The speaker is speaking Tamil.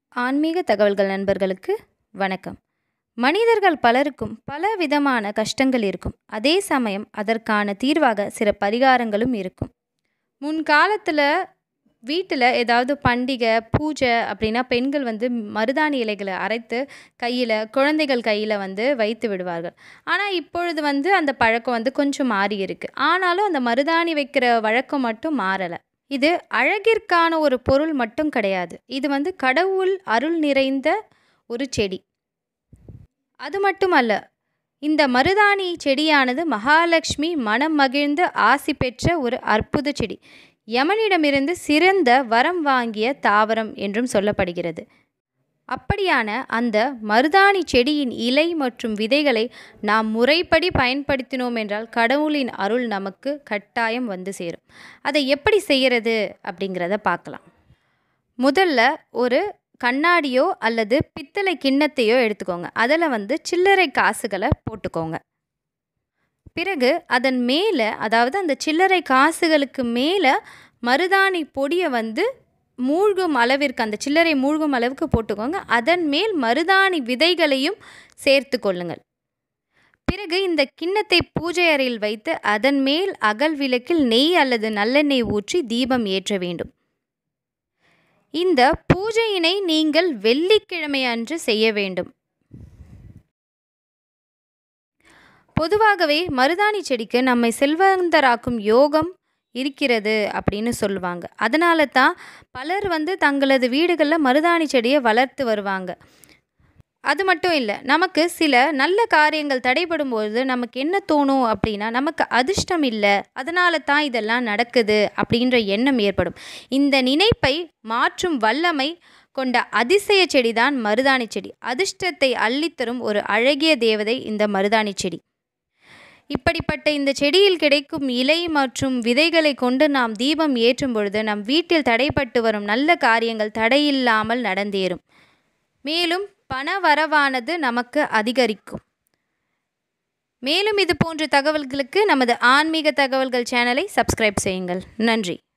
ஆன்மீக தகவல்கள் நண்பர்களுக்கு வணக்கம் மனிதர்கள் பலருக்கும் பல விதமான கஷ்டங்கள் இருக்கும் அதே சமயம் அதற்கான தீர்வாக சில பரிகாரங்களும் இருக்கும் முன்காலத்தில் வீட்டில் ஏதாவது பண்டிகை பூஜை அப்படின்னா பெண்கள் வந்து மருதாணி இலைகளை அரைத்து கையில் குழந்தைகள் கையில் வந்து வைத்து விடுவார்கள் ஆனால் இப்பொழுது வந்து அந்த பழக்கம் வந்து கொஞ்சம் மாறி இருக்கு ஆனாலும் அந்த மருதாணி வைக்கிற வழக்கம் மட்டும் மாறலை இது அழகிற்கான ஒரு பொருள் மட்டும் கிடையாது இது வந்து கடவுள் அருள் நிறைந்த ஒரு செடி அது மட்டுமல்ல இந்த மருதாணி செடியானது மகாலட்சுமி மனம் மகிழ்ந்து ஆசி பெற்ற ஒரு அற்புத செடி யமனிடமிருந்து சிறந்த வரம் வாங்கிய தாவரம் என்றும் சொல்லப்படுகிறது அப்படியான அந்த மருதாணி செடியின் இலை மற்றும் விதைகளை நாம் முறைப்படி பயன்படுத்தினோம் என்றால் கடவுளின் அருள் நமக்கு கட்டாயம் வந்து சேரும் அதை எப்படி செய்கிறது அப்படிங்கிறத பார்க்கலாம் முதல்ல ஒரு கண்ணாடியோ அல்லது பித்தளை கிண்ணத்தையோ எடுத்துக்கோங்க அதில் வந்து சில்லறை காசுகளை போட்டுக்கோங்க பிறகு அதன் மேலே அதாவது அந்த சில்லறை காசுகளுக்கு மேலே மருதாணி பொடியை வந்து மூழ்கும் அளவிற்கு அந்த சில்லறை மூழ்கும் அளவுக்கு போட்டுக்கோங்க அதன் மேல் மருதாணி விதைகளையும் சேர்த்து கொள்ளுங்கள் பிறகு இந்த கிண்ணத்தை பூஜை அறையில் வைத்து அதன் மேல் அகல் விளக்கில் நெய் அல்லது நல்லெண்ணெய் ஊற்றி தீபம் ஏற்ற வேண்டும் இந்த பூஜையினை நீங்கள் வெள்ளிக்கிழமை அன்று செய்ய வேண்டும் பொதுவாகவே மருதாணி செடிக்கு நம்மை செல்வந்தராக்கும் யோகம் இருக்கிறது அப்படின்னு சொல்லுவாங்க அதனால தான் பலர் வந்து தங்களது வீடுகளில் மருதாணி செடியை வளர்த்து வருவாங்க அது மட்டும் இல்லை நமக்கு சில நல்ல காரியங்கள் தடைபடும் போது நமக்கு என்ன தோணும் அப்படின்னா நமக்கு அதிர்ஷ்டம் இல்லை அதனால தான் இதெல்லாம் நடக்குது அப்படின்ற எண்ணம் ஏற்படும் இந்த நினைப்பை மாற்றும் வல்லமை கொண்ட அதிசய செடி தான் மருதாணி செடி அதிர்ஷ்டத்தை அள்ளித்தரும் ஒரு அழகிய தேவதை இந்த மருதாணி செடி இப்படிப்பட்ட இந்த செடியில் கிடைக்கும் இலை மற்றும் விதைகளை கொண்டு நாம் தீபம் ஏற்றும் பொழுது நம் வீட்டில் தடைப்பட்டு வரும் நல்ல காரியங்கள் தடையில்லாமல் நடந்தேறும் மேலும் பண வரவானது நமக்கு அதிகரிக்கும் மேலும் இது போன்ற தகவல்களுக்கு நமது ஆன்மீக தகவல்கள் சேனலை சப்ஸ்கிரைப் செய்யுங்கள் நன்றி